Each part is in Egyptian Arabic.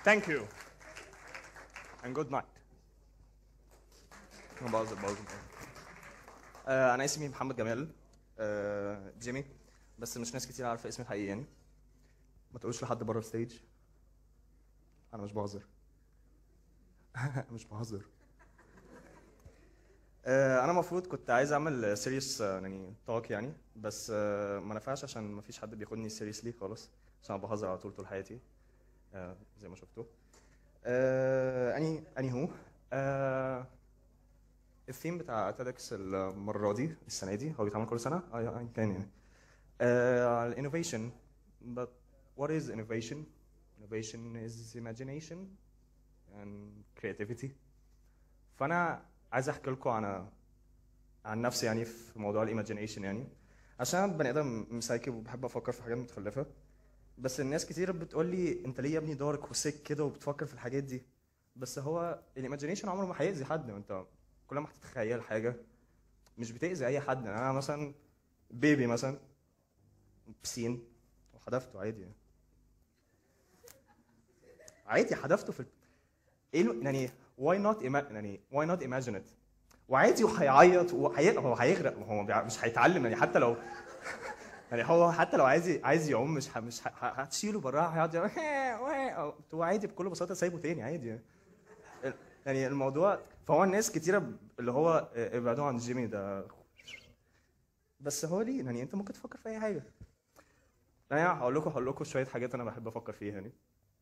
Thank you. And good night. أنا بهزر بهزر آه، أنا اسمي محمد جمال آه، جيمي بس مش ناس كتير عارفة اسمي الحقيقي يعني ما تقولوش لحد بره الستيج أنا مش بهزر مش بهزر آه، انا المفروض كنت عايز اعمل سيريس يعني توك يعني بس آه، ما نفعش عشان ما فيش حد بياخدني سيريسلي خالص عشان أنا بهزر على طول طول حياتي آه، زي ما شفتوا آه، اني اني هو آه، الثيم بتاع تيدكس المره دي السنه دي هو بيتعمل كل سنه اه يعني كان يعني آه، الانوفيشن but what is innovation innovation is imagination and creativity فانا عايز احكي لكم عن عن نفسي يعني في موضوع الايماجينيشن يعني عشان انا بني ادم مسايكي وبحب افكر في حاجات متخلفه بس الناس كتير بتقول لي انت ليه يا ابني دارك وسك كده وبتفكر في الحاجات دي بس هو الايماجينيشن عمره ما هيأذي حد وانت كل ما هتتخيل حاجه مش بتأذي اي حد يعني انا مثلا بيبي مثلا بسين وحدفته عادي يعني عادي حدفته في ال- ايه الم- يعني واي نوت يعني واي نوت imagine it وعادي وهيعيط وهي هو هيغرق ما هو بيع- مش هيتعلم يعني حتى لو يعني هو حتى لو عايز عايز يعوم مش ه- مش ه- ه- هتشيله براها هيقعد يعمل هو عادي بكل بساطه سايبه تاني عادي يعني ال- يعني الموضوع فهو الناس كتيره ب- اللي هو آه، ابعدوا عن جيمي ده بس هو ليه يعني انت ممكن تفكر في اي حاجه يعني هقول لكم هقول لكم شويه حاجات انا بحب افكر فيها يعني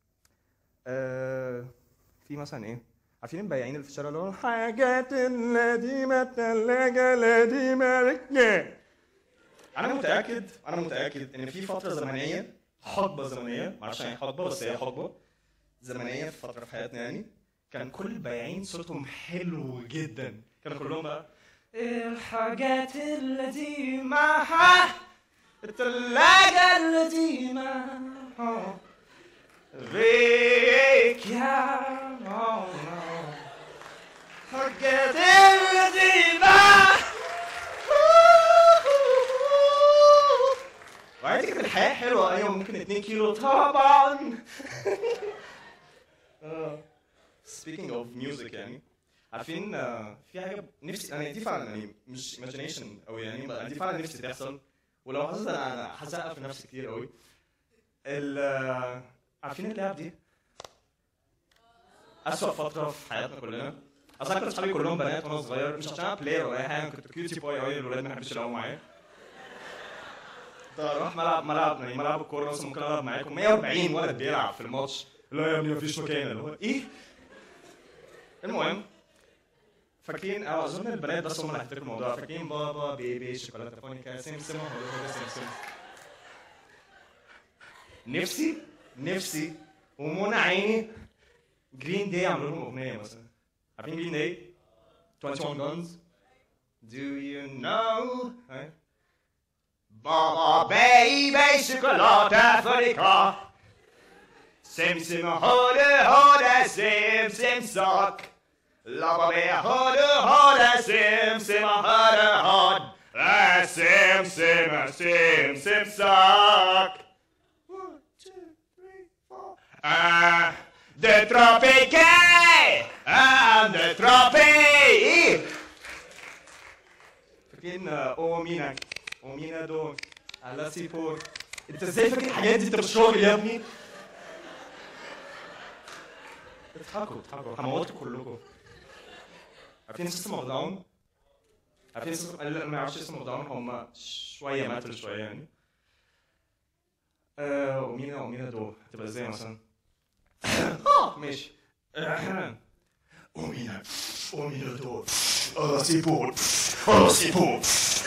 آه في مثلا ايه عارفين البياعين اللي في الشارع اللي هو الحاجات القديمه الثلاجه القديمه رجع انا متاكد انا متاكد ان في فتره زمنيه حقبه زمنيه معرفش يعني حقبه بس هي حقبه زمنيه في فتره في حياتنا يعني كان كل البياعين صوتهم حلو جدا كانوا كلهم بقى الحاجات القديمه الثلاجه القديمه بيك يا ماما حاجات القديمه وعادي كانت الحياة حلوة أيوة ممكن 2 كيلو طبعا آه. speaking of music يعني عارفين آه، في حاجة نفسي أنا دي فعلا يعني مش imagination أوي يعني بس أنا دي فعلا نفسي تحصل ولو حصلت أنا أنا هسقف في نفسي كتير أوي ال آه، عارفين اللعب دي؟ أسوأ فترة في حياتنا كلنا أصل أنا كنت أصحابي كلهم بنات وأنا صغير مش عشان أنا بلاير ولا أي حاجة أنا كنت كيوتي بوي أوي الولاد ما يحبش يلعبوا معايا اروح ملعب ملعب يعني ملعب الكوره مثلا ممكن العب معاكم 140 ولد بيلعب في الماتش لا يا ابني مفيش مكان اللي هو ايه المهم فاكرين او اظن البنات بس هم اللي هيفتكروا الموضوع فاكرين بابا بيبي شوكولاته فونيكا سمسم هو هو سمسم نفسي نفسي ومنى عيني جرين داي عملوا لهم اغنيه مثلا عارفين جرين داي 21 Guns Do you know ها؟ بابا بيبي شوكولاتة فريقة سمسم هوده هوده سمسم ساك لابا بي هوده هوده سمسم هوده هود آه، سمسم سمسم ساك One, two, three, four. Ah, the tropique! Ah, the tropique! فاكرين اومينا اومينا دو على سيبور انت ازاي فاكر الحاجات دي انت مش راجل يا ابني اضحكوا اضحكوا هموتوا كلكم عارفين سيستم اوف داون عارفين سيستم اللي ما يعرفش سيستم اوف داون هم شويه ماتوا شويه يعني آه، اومينا اومينا دو تبقى ازاي مثلا اه ماشي اومينا اومينا دو على سيبور على سيبور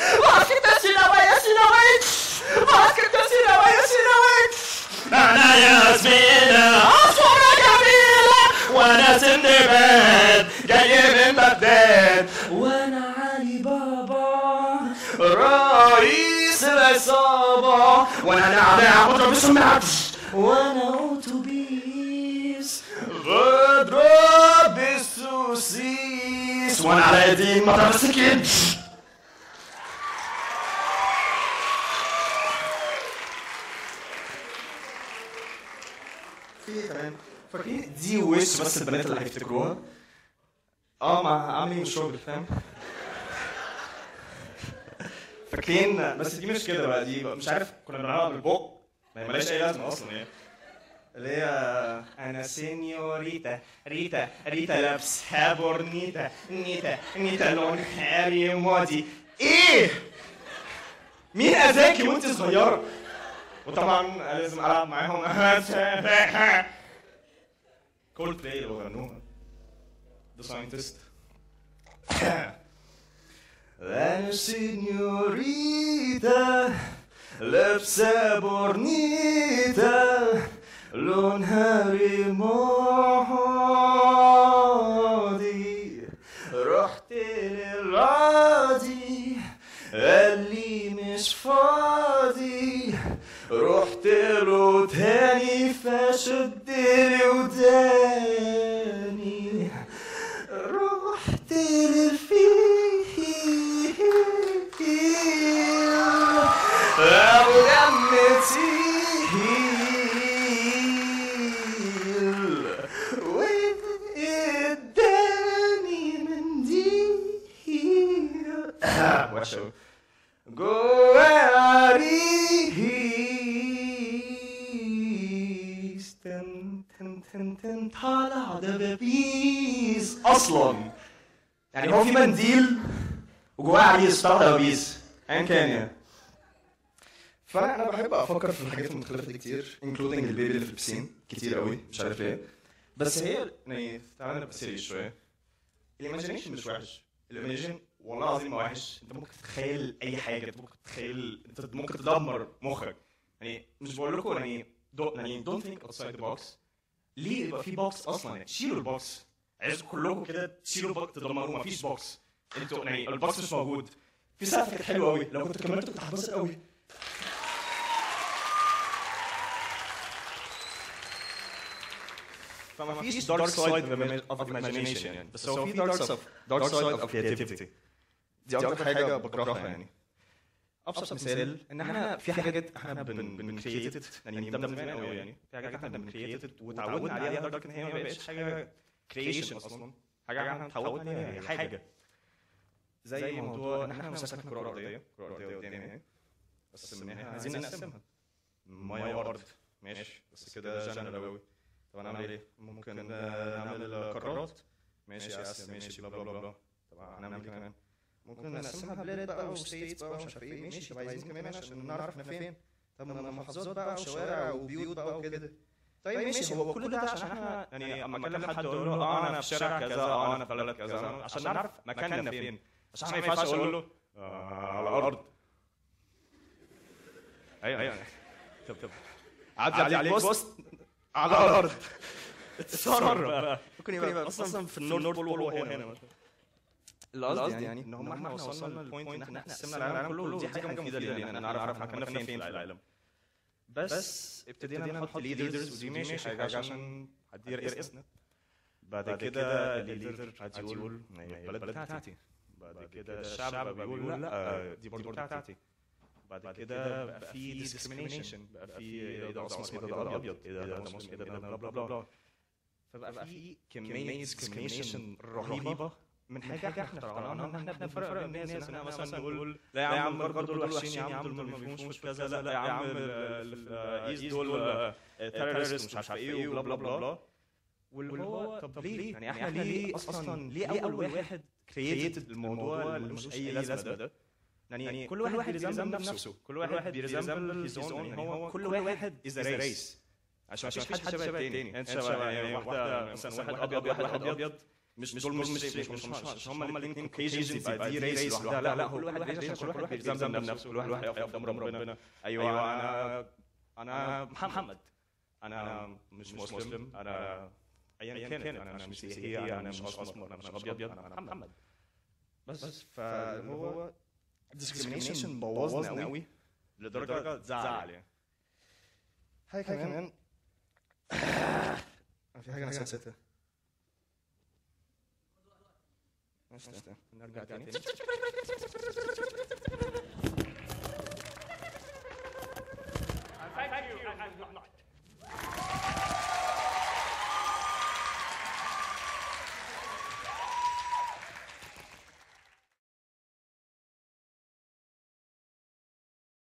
أنا ياسمين عصفورة جميلة وأنا سندباد جاي من بغداد وأنا علي بابا رئيس العصابة وأنا نعناع بضرب السماعة وأنا أوتوبيس بضرب السوسيس وأنا على يدي مطر السكين في إيه كمان فاكرين دي وش بس البنات اللي هيفتكروها اه ما عاملين شغل فاهم فاكرين بس دي مش كده بقى دي مش عارف كنا بنلعبها بالبق ما هي مالهاش اي لازمه اصلا يعني اللي هي انا سينيوريتا ريتا ريتا لابسها بورنيتا نيتا نيتا لونها ريموتي ايه مين اذاكي وانت صغيره وطبعا لازم العب معاهم كول بلاي اللي غنوها ذا ساينتست انا سينيوريتا لابسه بورنيتا لونها رمادي رحت للراضي قال لي مش فاضي رحت له تاني فشد لي وداني رحت للفيل ابو دم تقيل واداني منديل وحشه أوي. جوا عريس تن تن تن تن طالع دبابيس اصلا يعني هو في منديل وجواه عريس طالع دبابيس ايا كان يعني فانا انا بحب افكر في الحاجات المختلفه دي كتير انكلودنج البيبي اللي في البسين كتير قوي مش عارف ليه بس هي يعني تعالى نبقى سيريس شويه الايماجينيشن مش وحش الايماجينيشن والله العظيم ما وحش انت ممكن تتخيل اي حاجه انت ممكن تتخيل انت ممكن تدمر مخك يعني مش بقول لكم يعني دو يعني دونت ثينك اوتسايد ذا بوكس ليه يبقى في بوكس اصلا يعني شيلوا البوكس عايزكم كلكم كده تشيلوا البوكس تدمروه مفيش بوكس انتوا يعني البوكس مش موجود في سقف كانت حلوه قوي لو كنت كملت كنت هتبسط قوي فما فيش دارك سايد اوف imagination يعني بس هو في دارك سايد دارك سايد اوف creativity دي اكتر حاجه بكرهها يعني ابسط مثال ان احنا في حاجات احنا بن بنكريتد يعني ده من زمان قوي يعني في حاجات احنا بنكريتد وتعودنا عليها لدرجه ان هي ما بقتش حاجه كريشن اصلا حاجه احنا اتعودنا عليها هي حاجه زي موضوع ان احنا مسكنا كره ارضيه كره ارضيه قدامي اهي بس ان احنا عايزين نقسمها ميه وارض ماشي بس كده جنرال قوي طب هنعمل ايه؟ ممكن آه، نعمل قارات ماشي يا اسيا ماشي بلا بلا بلا طب هنعمل ايه كمان؟ ممكن نقسمها بلاد بقى وستيتس بقى ومش عارف ايه ماشي طب عايزين كمان عشان نعرف احنا فين طب ما محافظات بقى وشوارع وبيوت بقى وكده طيب ماشي هو كل ده عشان احنا يعني اما اكلم حد اقول له اه انا في شارع كذا اه انا في بلد كذا عشان نعرف مكاننا فين عشان ما ينفعش اقول له آه، على الارض ايوه ايوه طب طب عدي عليك بوست على الارض اتصرف بقى ممكن يبقى اصلا في النورث بول وهو هنا مثلا القصد يعني ان هم احنا وصلنا للبوينت ان احنا قسمنا العالم كله ودي حاجه مفيده لينا ان نعرف احنا كنا فين في العالم بس ابتدينا نحط ليدرز ودي ماشي حاجه عشان حد يرقصنا بعد كده الليدر قعد يقول هي البلد بتاعتي بعد كده الشعب بيقول لا دي برضه بتاعتي بعد كده بقى في ديسكريميشن بقى في ايه ده اسمر ايه ده ابيض ايه ده مسلم ايه ده بلا بلا بلا فبقى في كميه ديسكريميشن رهيبه من حاجه احنا اخترعناها ان احنا بنفرق بين الناس ان احنا مثلا نقول لا يا عم برضه دول وحشين يا عم دول ما بيفهموش في كذا لا لا يا عم الايست دول تيرورست مش عارف ايه وبلا بلا بلا واللي هو طب ليه؟ يعني احنا ليه اصلا ليه اول واحد كرييتد الموضوع اللي ملوش اي لازمه ده؟ يعني كل واحد بيريزمبل نفسه كل واحد بيريزمبل هيز اون يعني هو كل واحد از ريس عشان مفيش حد شبه التاني انت شبه يعني واحده مثلا واحد ابيض واحد ابيض مش دول مش مش مش مش مش هم الاثنين كوكيجنز يبقى دي ريس لوحدها لا لا هو كل واحد بيريزمبل كل واحد بيريزمبل نفسه كل واحد واقف قدام ربنا ايوه انا انا محمد انا مش مسلم انا ايا كانت انا مش مسيحي انا مش اسمر انا مش ابيض انا محمد بس فهو الديسكريميشن بوظنا قوي لدرجه تزعل يعني حاجه كمان في حاجه انا نسيتها ماشي نرجع تاني Thank you and not.